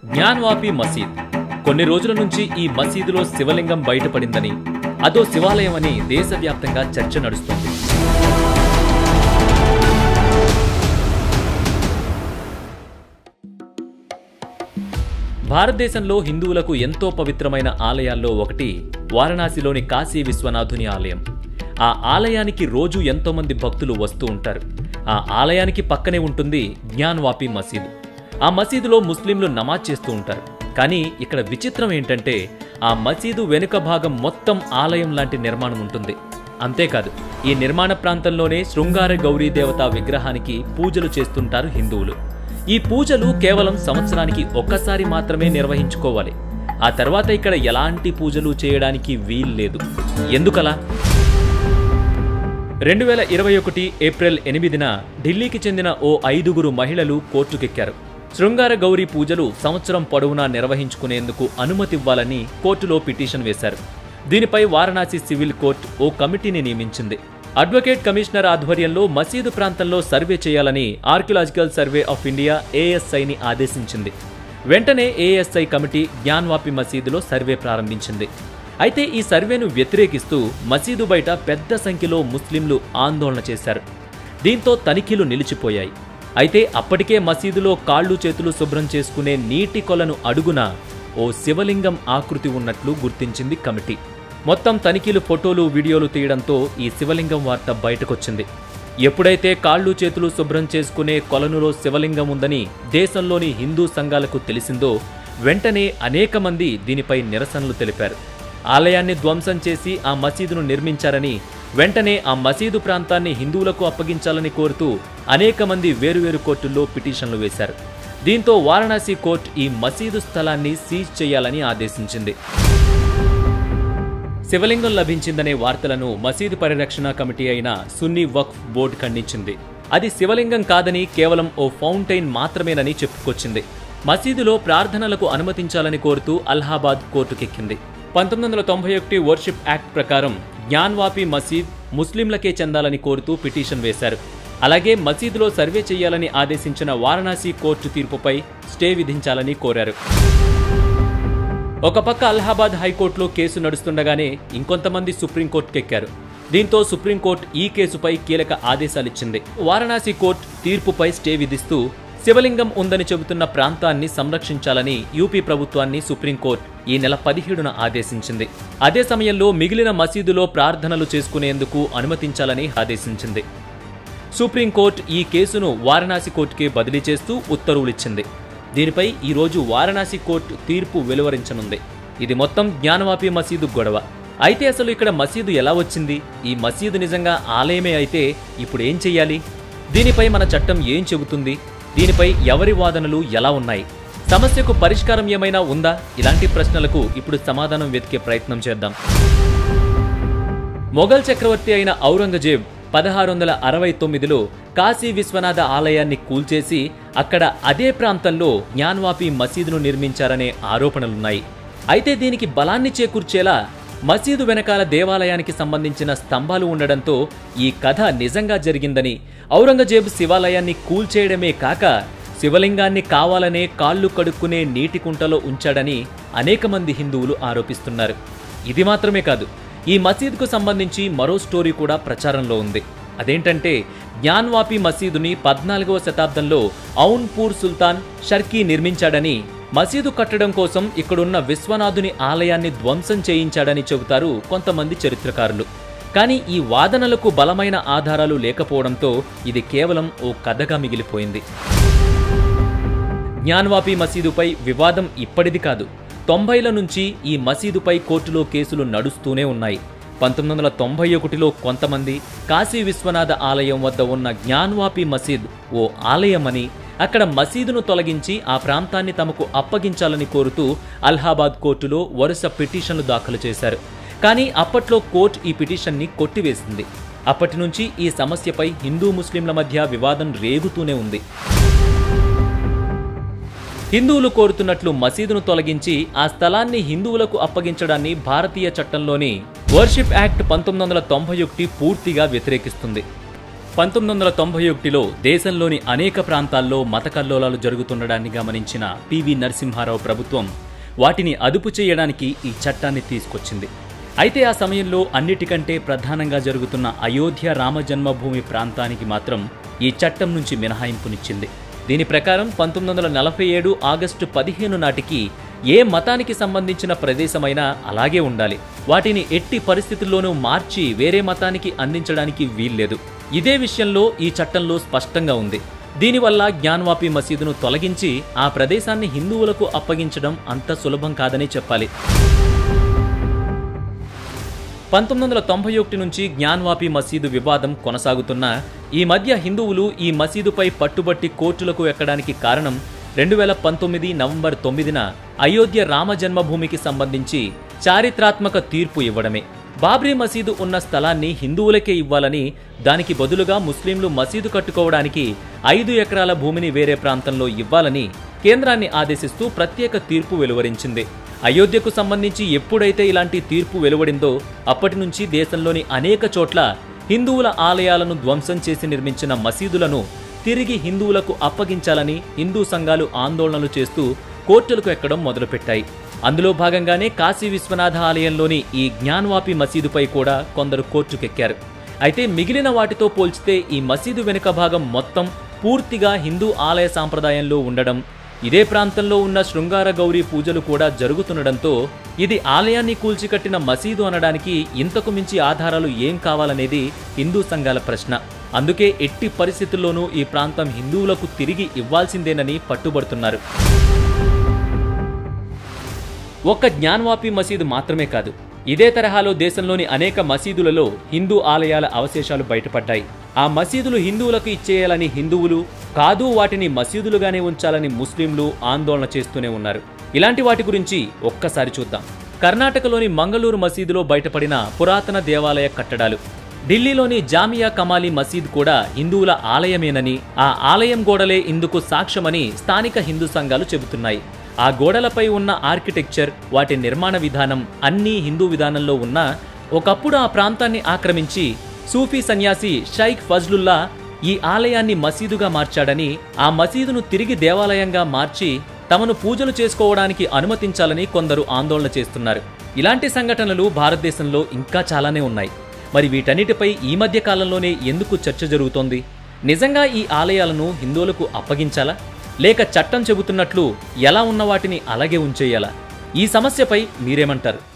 జ్ఞాన్వాపి మసీద్ కొన్ని రోజుల నుంచి ఈ మసీదులో శివలింగం బయటపడిందని అదో శివాలయం అని దేశవ్యాప్తంగా చర్చ నడుస్తోంది భారతదేశంలో హిందువులకు ఎంతో పవిత్రమైన ఆలయాల్లో ఒకటి వారణాసిలోని కాశీ విశ్వనాథుని ఆలయం ఆ ఆలయానికి రోజు ఎంతో మంది భక్తులు వస్తూ ఉంటారు ఆ ఆలయానికి పక్కనే ఉంటుంది జ్ఞాన్వాపి మసీదు ఆ మసీదులో ముస్లింలు నమాజ్ చేస్తూ ఉంటారు కానీ ఇక్కడ విచిత్రం ఏంటంటే ఆ మసీదు వెనుక భాగం మొత్తం ఆలయం లాంటి నిర్మాణం ఉంటుంది అంతేకాదు ఈ నిర్మాణ ప్రాంతంలోనే శృంగార గౌరీ దేవత విగ్రహానికి పూజలు చేస్తుంటారు హిందువులు ఈ పూజలు కేవలం సంవత్సరానికి ఒక్కసారి మాత్రమే నిర్వహించుకోవాలి ఆ తర్వాత ఇక్కడ ఎలాంటి పూజలు చేయడానికి వీల్లేదు ఎందుకలా రెండు వేల ఇరవై ఒకటి ఏప్రిల్ ఎనిమిదిన ఢిల్లీకి చెందిన ఓ ఐదుగురు మహిళలు కోర్టుకెక్కారు శృంగార గౌరీ పూజలు సంవత్సరం పొడవునా నిర్వహించుకునేందుకు అనుమతివ్వాలని కోర్టులో పిటిషన్ వేశారు దీనిపై వారణాసి సివిల్ కోర్టు ఓ కమిటీని నియమించింది అడ్వకేట్ కమిషనర్ ఆధ్వర్యంలో మసీదు ప్రాంతంలో సర్వే చేయాలని ఆర్కియలాజికల్ సర్వే ఆఫ్ ఇండియా ఏఎస్ఐని ఆదేశించింది వెంటనే ఏఎస్ఐ కమిటీ జ్ఞాన్వాపి మసీదులో సర్వే ప్రారంభించింది అయితే ఈ సర్వేను వ్యతిరేకిస్తూ మసీదు బయట పెద్ద సంఖ్యలో ముస్లింలు ఆందోళన చేశారు దీంతో తనిఖీలు నిలిచిపోయాయి అయితే అప్పటికే మసీదులో కాళ్ళు చేతులు శుభ్రం చేసుకునే నీటి కొలను అడుగున ఓ శివలింగం ఆకృతి ఉన్నట్లు గుర్తించింది కమిటీ మొత్తం తనిఖీలు ఫోటోలు వీడియోలు తీయడంతో ఈ శివలింగం వార్త బయటకొచ్చింది ఎప్పుడైతే కాళ్ళు చేతులు శుభ్రం చేసుకునే కొలనులో శివలింగం ఉందని దేశంలోని హిందూ సంఘాలకు తెలిసిందో వెంటనే అనేక మంది దీనిపై నిరసనలు తెలిపారు ఆలయాన్ని ధ్వంసం చేసి ఆ మసీదును నిర్మించారని వెంటనే ఆ మసీదు ప్రాంతాన్ని హిందువులకు అప్పగించాలని కోరుతూ అనేక మంది వేరువేరు కోర్టుల్లో పిటిషన్లు వేశారు దీంతో వారణాసి కోర్టు ఈ మసీదు స్థలాన్ని సీజ్ చేయాలని ఆదేశించింది శివలింగం లభించిందనే వార్తలను మసీదు పరిరక్షణ కమిటీ అయిన సున్నీ వక్ఫ్ బోర్డు ఖండించింది అది శివలింగం కాదని కేవలం ఓ ఫౌంటైన్ మాత్రమేనని చెప్పుకొచ్చింది మసీదులో ప్రార్థనలకు అనుమతించాలని కోరుతూ అలహాబాద్ కోర్టుకెక్కింది పంతొమ్మిది వందల తొంభై ఒకటి వర్షిప్ యాక్ట్ ప్రకారం జ్ఞాన్వాపి మసీద్ ముస్లింలకే చెందాలని కోరుతూ పిటిషన్ వేశారు అలాగే మసీదులో సర్వే చేయాలని ఆదేశించిన వారణాసి కోర్టు తీర్పుపై స్టే విధించాలని కోరారు ఒక పక్క అలహాబాద్ హైకోర్టులో కేసు నడుస్తుండగానే ఇంకొంతమంది సుప్రీంకోర్టుకెక్కారు దీంతో సుప్రీంకోర్టు ఈ కేసుపై కీలక ఆదేశాలిచ్చింది వారణాసి కోర్టు తీర్పుపై స్టే విధిస్తూ శివలింగం ఉందని చెబుతున్న ప్రాంతాన్ని సంరక్షించాలని యూపీ ప్రభుత్వాన్ని సుప్రీంకోర్టు ఈ నెల పదిహేడున ఆదేశించింది అదే సమయంలో మిగిలిన మసీదులో ప్రార్థనలు చేసుకునేందుకు అనుమతించాలని ఆదేశించింది సుప్రీంకోర్టు ఈ కేసును వారణాసి కోర్టుకే బదిలీ చేస్తూ ఉత్తర్వులిచ్చింది దీనిపై ఈరోజు వారణాసి కోర్టు తీర్పు వెలువరించనుంది ఇది మొత్తం జ్ఞానవాపి మసీదు గొడవ అయితే అసలు ఇక్కడ మసీదు ఎలా వచ్చింది ఈ మసీదు నిజంగా ఆలయమే అయితే ఇప్పుడు ఏం చెయ్యాలి దీనిపై మన చట్టం ఏం చెబుతుంది దీనిపై ఎవరి వాదనలు ఎలా ఉన్నాయి సమస్యకు పరిష్కారం ఏమైనా ఉందా ఇలాంటి ప్రశ్నలకు ఇప్పుడు సమాధానం వెతికే ప్రయత్నం చేద్దాం మొఘల్ చక్రవర్తి అయిన ఔరంగజేబ్ పదహారు వందల అరవై తొమ్మిదిలో కాశీ విశ్వనాథ ఆలయాన్ని కూల్చేసి అక్కడ అదే ప్రాంతంలో జ్ఞాన్వాపి మసీదును నిర్మించారనే ఆరోపణలున్నాయి అయితే దీనికి బలాన్ని చేకూర్చేలా మసీదు వెనకాల దేవాలయానికి సంబంధించిన స్తంభాలు ఉండడంతో ఈ కథ నిజంగా జరిగిందని ఔరంగజేబు శివాలయాన్ని కూల్చేయడమే కాక శివలింగాన్ని కావాలనే కాళ్ళు కడుక్కునే నీటి కుంటలో ఉంచాడని అనేక మంది హిందువులు ఆరోపిస్తున్నారు ఇది మాత్రమే కాదు ఈ మసీదుకు సంబంధించి మరో స్టోరీ కూడా ప్రచారంలో ఉంది అదేంటంటే జ్ఞాన్వాపి మసీదుని పద్నాలుగవ శతాబ్దంలో ఔన్పూర్ సుల్తాన్ షర్కీ నిర్మించాడని మసీదు కట్టడం కోసం ఇక్కడున్న విశ్వనాథుని ఆలయాన్ని ధ్వంసం చేయించాడని చెబుతారు కొంతమంది చరిత్రకారులు కానీ ఈ వాదనలకు బలమైన ఆధారాలు లేకపోవడంతో ఇది కేవలం ఓ కథగా మిగిలిపోయింది జ్ఞాన్వాపి మసీదుపై వివాదం ఇప్పటిది కాదు తొంభైల నుంచి ఈ మసీదుపై కోర్టులో కేసులు నడుస్తూనే ఉన్నాయి పంతొమ్మిది వందల తొంభై ఒకటిలో కొంతమంది కాశీ విశ్వనాథ ఆలయం వద్ద ఉన్న జ్ఞాన్వాపి మసీద్ ఓ ఆలయమని అక్కడ మసీదును తొలగించి ఆ ప్రాంతాన్ని తమకు అప్పగించాలని కోరుతూ అలహాబాద్ కోర్టులో వరుస పిటిషన్లు దాఖలు చేశారు కానీ అప్పట్లో కోర్టు ఈ పిటిషన్ని కొట్టివేసింది అప్పటి నుంచి ఈ సమస్యపై హిందూ ముస్లింల మధ్య వివాదం రేగుతూనే ఉంది హిందువులు కోరుతున్నట్లు మసీదును తొలగించి ఆ స్థలాన్ని హిందువులకు అప్పగించడాన్ని భారతీయ చట్టంలోని వర్షిప్ యాక్ట్ పంతొమ్మిది వందల తొంభై ఒకటి పూర్తిగా వ్యతిరేకిస్తుంది పంతొమ్మిది వందల తొంభై ఒకటిలో దేశంలోని అనేక ప్రాంతాల్లో మత కల్లోలాలు జరుగుతుండడాన్ని గమనించిన పివి నరసింహారావు ప్రభుత్వం వాటిని అదుపు చేయడానికి ఈ చట్టాన్ని తీసుకొచ్చింది అయితే ఆ సమయంలో అన్నిటికంటే ప్రధానంగా జరుగుతున్న అయోధ్య రామ జన్మభూమి ప్రాంతానికి మాత్రం ఈ చట్టం నుంచి మినహాయింపునిచ్చింది దీని ప్రకారం పంతొమ్మిది వందల నలభై ఏడు ఆగస్టు పదిహేను నాటికి ఏ మతానికి సంబంధించిన ప్రదేశమైనా అలాగే ఉండాలి వాటిని ఎట్టి పరిస్థితుల్లోనూ మార్చి వేరే మతానికి అందించడానికి వీల్లేదు ఇదే విషయంలో ఈ చట్టంలో స్పష్టంగా ఉంది దీనివల్ల జ్ఞాన్వాపి మసీదును తొలగించి ఆ ప్రదేశాన్ని హిందువులకు అప్పగించడం అంత సులభం కాదనే చెప్పాలి పంతొమ్మిది వందల తొంభై ఒకటి నుంచి జ్ఞాన్వాపి మసీదు వివాదం కొనసాగుతున్నా ఈ మధ్య హిందువులు ఈ మసీదుపై పట్టుబట్టి కోర్టులకు ఎక్కడానికి కారణం రెండు వేల పంతొమ్మిది నవంబర్ తొమ్మిదిన అయోధ్య రామ జన్మభూమికి సంబంధించి చారిత్రాత్మక తీర్పు ఇవ్వడమే బాబ్రీ మసీదు ఉన్న స్థలాన్ని హిందువులకే ఇవ్వాలని దానికి బదులుగా ముస్లింలు మసీదు కట్టుకోవడానికి ఐదు ఎకరాల భూమిని వేరే ప్రాంతంలో ఇవ్వాలని కేంద్రాన్ని ఆదేశిస్తూ ప్రత్యేక తీర్పు వెలువరించింది అయోధ్యకు సంబంధించి ఎప్పుడైతే ఇలాంటి తీర్పు వెలువడిందో అప్పటి నుంచి దేశంలోని అనేక చోట్ల హిందువుల ఆలయాలను ధ్వంసం చేసి నిర్మించిన మసీదులను తిరిగి హిందువులకు అప్పగించాలని హిందూ సంఘాలు ఆందోళనలు చేస్తూ కోర్టులకు ఎక్కడం మొదలుపెట్టాయి అందులో భాగంగానే కాశీ విశ్వనాథ ఆలయంలోని ఈ జ్ఞాన్వాపి మసీదుపై కూడా కొందరు కోర్టుకెక్కారు అయితే మిగిలిన వాటితో పోల్చితే ఈ మసీదు వెనుక భాగం మొత్తం పూర్తిగా హిందూ ఆలయ సాంప్రదాయంలో ఉండడం ఇదే ప్రాంతంలో ఉన్న శృంగార గౌరీ పూజలు కూడా జరుగుతుండడంతో ఇది ఆలయాన్ని కూల్చికట్టిన మసీదు అనడానికి ఇంతకు మించి ఆధారాలు ఏం కావాలనేది హిందూ సంఘాల ప్రశ్న అందుకే ఎట్టి పరిస్థితుల్లోనూ ఈ ప్రాంతం హిందువులకు తిరిగి ఇవ్వాల్సిందేనని పట్టుబడుతున్నారు ఒక్క జ్ఞాన్వాపి మసీదు మాత్రమే కాదు ఇదే తరహాలో దేశంలోని అనేక మసీదులలో హిందూ ఆలయాల అవశేషాలు బయటపడ్డాయి ఆ మసీదులు హిందువులకు ఇచ్చేయాలని హిందువులు కాదు వాటిని మసీదులుగానే ఉంచాలని ముస్లింలు ఆందోళన చేస్తూనే ఉన్నారు ఇలాంటి వాటి గురించి ఒక్కసారి చూద్దాం కర్ణాటకలోని మంగళూరు మసీదులో బయటపడిన పురాతన దేవాలయ కట్టడాలు ఢిల్లీలోని జామియా కమాలి మసీద్ కూడా హిందువుల ఆలయమేనని ఆ ఆలయం గోడలే ఇందుకు సాక్ష్యమని స్థానిక హిందూ సంఘాలు చెబుతున్నాయి ఆ గోడలపై ఉన్న ఆర్కిటెక్చర్ వాటి నిర్మాణ విధానం అన్నీ హిందూ విధానంలో ఉన్నా ఒకప్పుడు ఆ ప్రాంతాన్ని ఆక్రమించి సూఫీ సన్యాసి షైక్ ఫజ్లుల్లా ఈ ఆలయాన్ని మసీదుగా మార్చాడని ఆ మసీదును తిరిగి దేవాలయంగా మార్చి తమను పూజలు చేసుకోవడానికి అనుమతించాలని కొందరు ఆందోళన చేస్తున్నారు ఇలాంటి సంఘటనలు భారతదేశంలో ఇంకా చాలానే ఉన్నాయి మరి వీటన్నిటిపై ఈ మధ్య కాలంలోనే ఎందుకు చర్చ జరుగుతోంది నిజంగా ఈ ఆలయాలను హిందువులకు అప్పగించాలా లేక చట్టం చెబుతున్నట్లు ఎలా ఉన్న వాటిని అలాగే ఉంచేయాలా ఈ సమస్యపై మీరేమంటారు